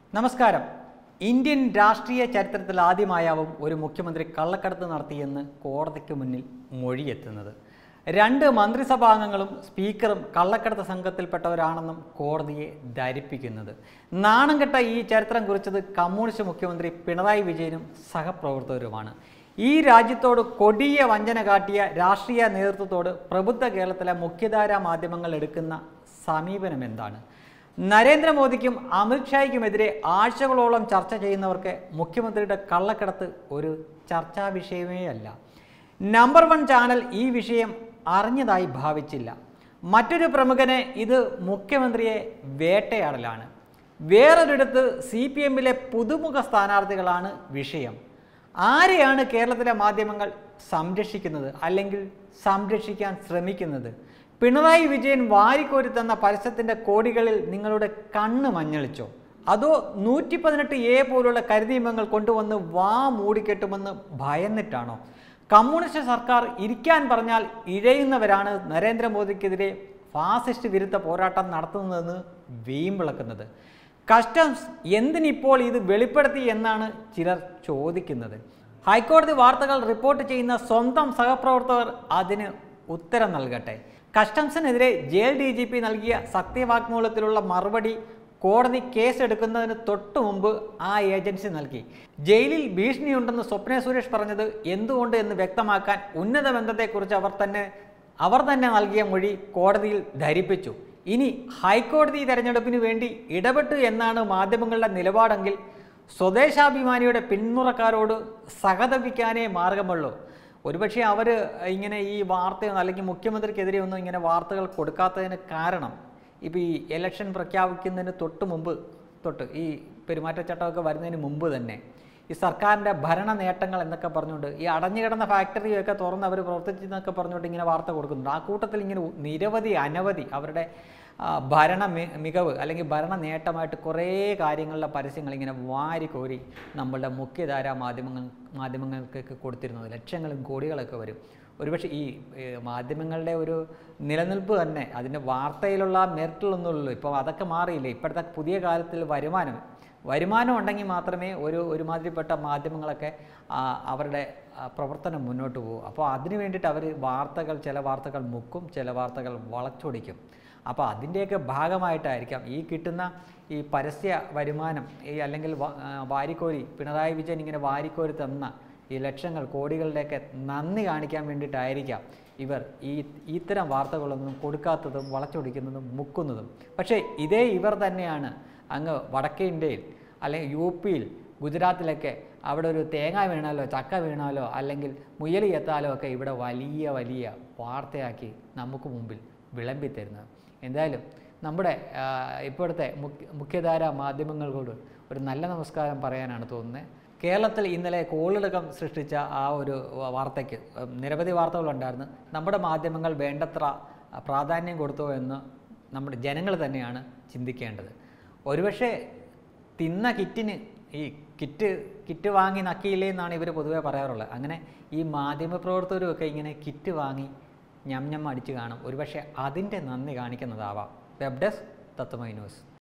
നമസ്കാരം ഇന്ത്യൻ രാഷ്ട്രീയ ചരിത്രത്തിൽ ആദ്യമായാവും ഒരു മുഖ്യമന്ത്രി കള്ളക്കടത്ത് നടത്തിയെന്ന് കോടതിക്ക് മുന്നിൽ മൊഴിയെത്തുന്നത് രണ്ട് മന്ത്രിസഭാംഗങ്ങളും സ്പീക്കറും കള്ളക്കടത്ത് സംഘത്തിൽപ്പെട്ടവരാണെന്നും കോടതിയെ ധരിപ്പിക്കുന്നത് നാണം കെട്ട ഈ ചരിത്രം കുറിച്ചത് കമ്മ്യൂണിസ്റ്റ് മുഖ്യമന്ത്രി പിണറായി വിജയനും സഹപ്രവർത്തകരുമാണ് ഈ രാജ്യത്തോട് കൊടിയ വഞ്ചന കാട്ടിയ രാഷ്ട്രീയ നേതൃത്വത്തോട് പ്രബുദ്ധ കേരളത്തിലെ മുഖ്യധാരാ മാധ്യമങ്ങൾ എടുക്കുന്ന സമീപനം എന്താണ് നരേന്ദ്രമോദിക്കും അമിത്ഷായ്ക്കുമെതിരെ ആഴ്ചകളോളം ചർച്ച ചെയ്യുന്നവർക്ക് മുഖ്യമന്ത്രിയുടെ കള്ളക്കടത്ത് ഒരു ചർച്ചാ വിഷയമേ അല്ല നമ്പർ വൺ ചാനൽ ഈ വിഷയം അറിഞ്ഞതായി ഭാവിച്ചില്ല മറ്റൊരു പ്രമുഖനെ ഇത് മുഖ്യമന്ത്രിയെ വേട്ടയാടലാണ് വേറൊരിടത്ത് സി പി എമ്മിലെ പുതുമുഖ സ്ഥാനാർത്ഥികളാണ് വിഷയം ആരെയാണ് കേരളത്തിലെ മാധ്യമങ്ങൾ സംരക്ഷിക്കുന്നത് അല്ലെങ്കിൽ സംരക്ഷിക്കാൻ ശ്രമിക്കുന്നത് പിണറായി വിജയൻ വാരിക്കോരി തന്ന പരസ്യത്തിൻ്റെ കോടികളിൽ നിങ്ങളുടെ കണ്ണ് മഞ്ഞളിച്ചോ അതോ നൂറ്റി പതിനെട്ട് എ പോലുള്ള കരുനിയമങ്ങൾ കൊണ്ടുവന്ന് വാ മൂടിക്കെട്ടുമെന്ന് ഭയന്നിട്ടാണോ കമ്മ്യൂണിസ്റ്റ് സർക്കാർ ഇരിക്കാൻ പറഞ്ഞാൽ ഇഴയുന്നവരാണ് നരേന്ദ്രമോദിക്കെതിരെ ഫാസിസ്റ്റ് വിരുദ്ധ പോരാട്ടം നടത്തുന്നതെന്ന് വീമ്പിളക്കുന്നത് കസ്റ്റംസ് എന്തിനിപ്പോൾ ഇത് വെളിപ്പെടുത്തി എന്നാണ് ചിലർ ചോദിക്കുന്നത് ഹൈക്കോടതി വാർത്തകൾ റിപ്പോർട്ട് ചെയ്യുന്ന സ്വന്തം സഹപ്രവർത്തകർ അതിന് ഉത്തരം നൽകട്ടെ കസ്റ്റംസിനെതിരെ ജയിൽ ഡി ജി പി നൽകിയ സത്യവാങ്മൂലത്തിലുള്ള മറുപടി കോടതി കേസെടുക്കുന്നതിന് തൊട്ടു മുമ്പ് ആ ഏജൻസി നൽകി ജയിലിൽ ഭീഷണിയുണ്ടെന്ന് സ്വപ്ന സുരേഷ് പറഞ്ഞത് എന്തുകൊണ്ട് എന്ന് വ്യക്തമാക്കാൻ ഉന്നത ബന്ധത്തെക്കുറിച്ച് അവർ തന്നെ അവർ തന്നെ നൽകിയ മൊഴി കോടതിയിൽ ധരിപ്പിച്ചു ഇനി ഹൈക്കോടതി തെരഞ്ഞെടുപ്പിന് വേണ്ടി ഇടപെട്ടു എന്നാണ് മാധ്യമങ്ങളുടെ നിലപാടെങ്കിൽ സ്വദേശാഭിമാനിയുടെ പിന്മുറക്കാരോട് സഹതപിക്കാനേ മാർഗമുള്ളൂ ഒരുപക്ഷെ അവർ ഇങ്ങനെ ഈ വാർത്ത അല്ലെങ്കിൽ മുഖ്യമന്ത്രിക്കെതിരെ ഒന്നും ഇങ്ങനെ വാർത്തകൾ കൊടുക്കാത്തതിന് കാരണം ഇപ്പോൾ ഈ ഇലക്ഷൻ പ്രഖ്യാപിക്കുന്നതിന് തൊട്ട് മുമ്പ് തൊട്ട് ഈ പെരുമാറ്റച്ചട്ടമൊക്കെ വരുന്നതിന് മുമ്പ് തന്നെ ഈ സർക്കാരിൻ്റെ ഭരണ നേട്ടങ്ങൾ എന്നൊക്കെ പറഞ്ഞുകൊണ്ട് ഈ അടഞ്ഞു കിടന്ന ഫാക്ടറിയൊക്കെ തുറന്ന് അവർ പ്രവർത്തിച്ചെന്നൊക്കെ പറഞ്ഞുകൊണ്ട് ഇങ്ങനെ വാർത്ത കൊടുക്കുന്നുണ്ട് ആ കൂട്ടത്തിൽ ഇങ്ങനെ നിരവധി അനവധി അവരുടെ ആ, ഭരണ മി- മികവ് അല്ലെങ്കിൽ ഭരണ നേട്ടമായിട്ട് കുറേ കാര്യങ്ങളുടെ പരസ്യങ്ങൾ ഇങ്ങനെ വാരിക്കോരി നമ്മളുടെ മുഖ്യധാരാ മാധ്യമങ്ങൾ മാധ്യമങ്ങൾക്കൊക്കെ കൊടുത്തിരുന്നത് ലക്ഷങ്ങളും കോടികളൊക്കെ വരും ഒരുപക്ഷെ ഈ ഏ, മാധ്യമങ്ങളുടെ ഒരു നിലനിൽപ്പ് തന്നെ അതിൻ്റെ വാർത്തയിലുള്ള മെറിറ്റിലൊന്നുള്ളൂ ഇപ്പോൾ അതൊക്കെ മാറിയില്ലേ ഇപ്പോഴത്തെ പുതിയ കാലത്തിൽ വരുമാനം വരുമാനം ഉണ്ടെങ്കിൽ മാത്രമേ ഒരു ഒരുമാതിരിപ്പെട്ട മാധ്യമങ്ങളൊക്കെ ആ, അവരുടെ ആ, പ്രവർത്തനം മുന്നോട്ട് പോകും അപ്പോൾ അതിന് വേണ്ടിയിട്ട് അവർ വാർത്തകൾ ചില വാർത്തകൾ മുക്കും ചില വാർത്തകൾ വളച്ചൊടിക്കും അപ്പോൾ അതിൻ്റെയൊക്കെ ഭാഗമായിട്ടായിരിക്കാം ഈ കിട്ടുന്ന ഈ പരസ്യ വരുമാനം ഈ അല്ലെങ്കിൽ വ- ആ, വാരിക്കോരി പിണറായി വിജയൻ ഇങ്ങനെ വാരിക്കോരി തന്ന ഈ ലക്ഷങ്ങൾ കോടികളുടെയൊക്കെ നന്ദി കാണിക്കാൻ വേണ്ടിയിട്ടായിരിക്കാം ഇവർ ഈ ഇത്തരം വാർത്തകളൊന്നും കൊടുക്കാത്തതും വളച്ചൊടിക്കുന്നതും മുക്കുന്നതും പക്ഷേ ഇതേ ഇവർ തന്നെയാണ് അങ്ങ് വടക്കേ ഇന്ത്യയിൽ അല്ലെങ്കിൽ യു പിയിൽ ഗുജറാത്തിലൊക്കെ അവിടെ ഒരു തേങ്ങ വീണാലോ ചക്ക വീണാലോ അല്ലെങ്കിൽ മുയൽ എത്താലോ ഒക്കെ ഇവിടെ വലിയ വലിയ വാർത്തയാക്കി നമുക്ക് മുമ്പിൽ വിളമ്പി തരുന്നത് എന്തായാലും നമ്മുടെ ആ, ഇപ്പോഴത്തെ മുഖ്യ മുഖ്യധാര മാധ്യമങ്ങളോട് ഒരു നല്ല നമസ്കാരം പറയാനാണ് തോന്നുന്നത് കേരളത്തിൽ ഇന്നലെ കോളിളക്കം സൃഷ്ടിച്ച ആ ഒരു വാർത്തയ്ക്ക് ഉം, നിരവധി വാർത്തകളുണ്ടായിരുന്നു നമ്മുടെ മാധ്യമങ്ങൾ വേണ്ടത്ര പ്രാധാന്യം കൊടുത്തോ എന്ന് നമ്മുടെ ജനങ്ങൾ തന്നെയാണ് ചിന്തിക്കേണ്ടത് ഒരുപക്ഷെ തിന്ന കിറ്റിന് ഈ കിറ്റ് കിറ്റ് വാങ്ങി നക്കിയില്ലേ എന്നാണ് ഇവർ പൊതുവേ പറയാറുള്ളത് അങ്ങനെ ഈ മാധ്യമപ്രവർത്തകരും ഒക്കെ ഇങ്ങനെ കിറ്റ് വാങ്ങി ഞം ഞം അടിച്ച് കാണും ഒരുപക്ഷെ അതിൻ്റെ നന്ദി കാണിക്കുന്നതാവാം വെബ് ഡെസ്ക് തത്വമൈ ന്യൂസ്